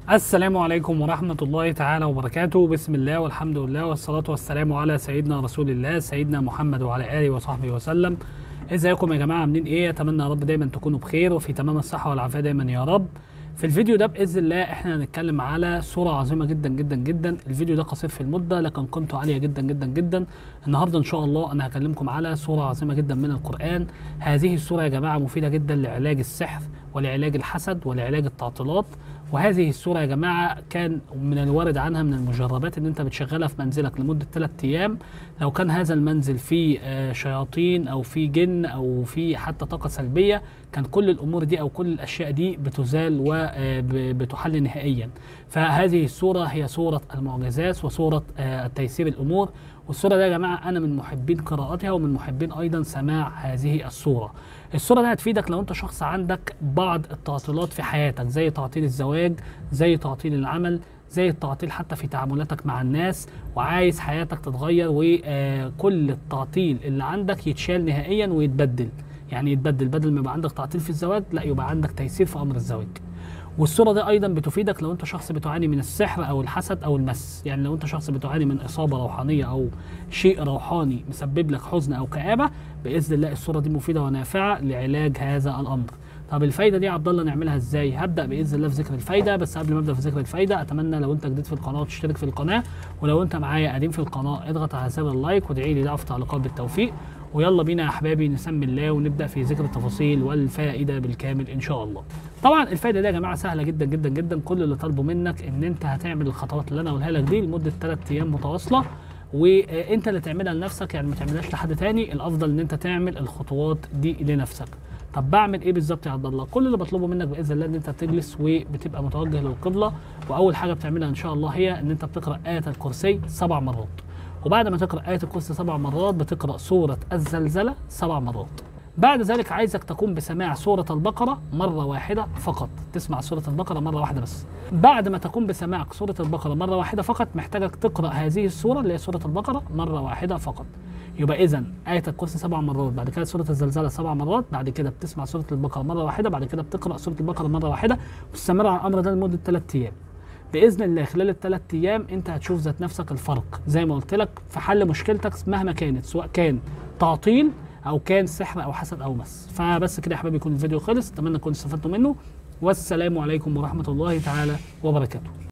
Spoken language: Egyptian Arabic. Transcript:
السلام عليكم ورحمة الله تعالى وبركاته بسم الله والحمد لله والصلاة والسلام على سيدنا رسول الله سيدنا محمد وعلى آله وصحبه وسلم ازيكم يا جماعة عاملين ايه اتمنى يا رب دايما تكونوا بخير وفي تمام الصحة والعافية دايما يا رب في الفيديو ده باذن الله احنا هنتكلم على صوره عظيمه جدا جدا جدا الفيديو ده قصير في المده لكن قيمته عاليه جدا جدا جدا النهارده ان شاء الله انا هكلمكم على صوره عظيمه جدا من القران هذه الصوره يا جماعه مفيده جدا لعلاج السحر ولعلاج الحسد ولعلاج التعطيلات وهذه الصورة يا جماعة كان من الوارد عنها من المجربات ان انت بتشغلها في منزلك لمدة 3 ايام لو كان هذا المنزل فيه آه، شياطين او فيه جن او فيه حتى طاقة سلبية كان كل الامور دي او كل الاشياء دي بتزال وبتحل نهائيا فهذه الصورة هي صورة المعجزات وصورة آه، تيسير الامور والصورة دي يا جماعة أنا من محبين قراءتها ومن محبين أيضا سماع هذه الصورة. الصورة دي هتفيدك لو أنت شخص عندك بعض التعطيلات في حياتك زي تعطيل الزواج، زي تعطيل العمل، زي التعطيل حتى في تعاملاتك مع الناس وعايز حياتك تتغير وكل التعطيل اللي عندك يتشال نهائيا ويتبدل. يعني يتبدل بدل ما يبقى عندك تعطيل في الزواج لا يبقى عندك تيسير في أمر الزواج. والصورة دي أيضا بتفيدك لو أنت شخص بتعاني من السحر أو الحسد أو المس، يعني لو أنت شخص بتعاني من إصابة روحانية أو شيء روحاني مسبب لك حزن أو كآبة، بإذن الله الصورة دي مفيدة ونافعة لعلاج هذا الأمر. طب الفايدة دي يا عبد الله نعملها إزاي؟ هبدأ بإذن الله في ذكر الفايدة، بس قبل ما أبدأ في ذكر الفايدة أتمنى لو أنت جديد في القناة تشترك في القناة، ولو أنت معايا قديم في القناة اضغط على زر اللايك وادعي لي دعوة في التعليقات بالتوفيق، ويلا بينا يا احبابي نسمي الله ونبدا في ذكر التفاصيل والفائده بالكامل ان شاء الله. طبعا الفائده دي يا جماعه سهله جدا جدا جدا كل اللي طالبه منك ان انت هتعمل الخطوات اللي انا اقولها لك دي لمده 3 ايام متواصله وانت اللي تعملها لنفسك يعني ما تعملهاش لحد تاني الافضل ان انت تعمل الخطوات دي لنفسك. طب بعمل ايه بالظبط يا عبد الله؟ كل اللي بطلبه منك باذن الله ان انت تجلس وبتبقى متوجه للقبله واول حاجه بتعملها ان شاء الله هي ان انت بتقرا ايه الكرسي سبع مرات. وبعد ما تقرا ايه الكرسي سبع مرات بتقرا سوره الزلزله سبع مرات بعد ذلك عايزك تقوم بسماع سورة البقرة مرة واحدة فقط تسمع سورة البقرة مرة واحدة بس بعد ما تقوم بسماع سورة البقرة مرة واحدة فقط محتاجك تقرأ هذه السورة اللي هي سورة البقرة مرة واحدة فقط يبقى إذا آية الكرسي سبع مرات بعد كده سورة الزلزلة سبع مرات بعد كده بتسمع سورة البقرة مرة واحدة بعد كده بتقرأ سورة البقرة مرة واحدة وتستمر على الأمر ده لمدة ثلاث أيام باذن الله خلال الثلاث ايام انت هتشوف ذات نفسك الفرق زي ما قلت لك في حل مشكلتك مهما كانت سواء كان تعطيل او كان سحر او حسد او مس فبس كده يا حبايبي يكون الفيديو خلص اتمنى تكونوا استفدتوا منه والسلام عليكم ورحمه الله تعالى وبركاته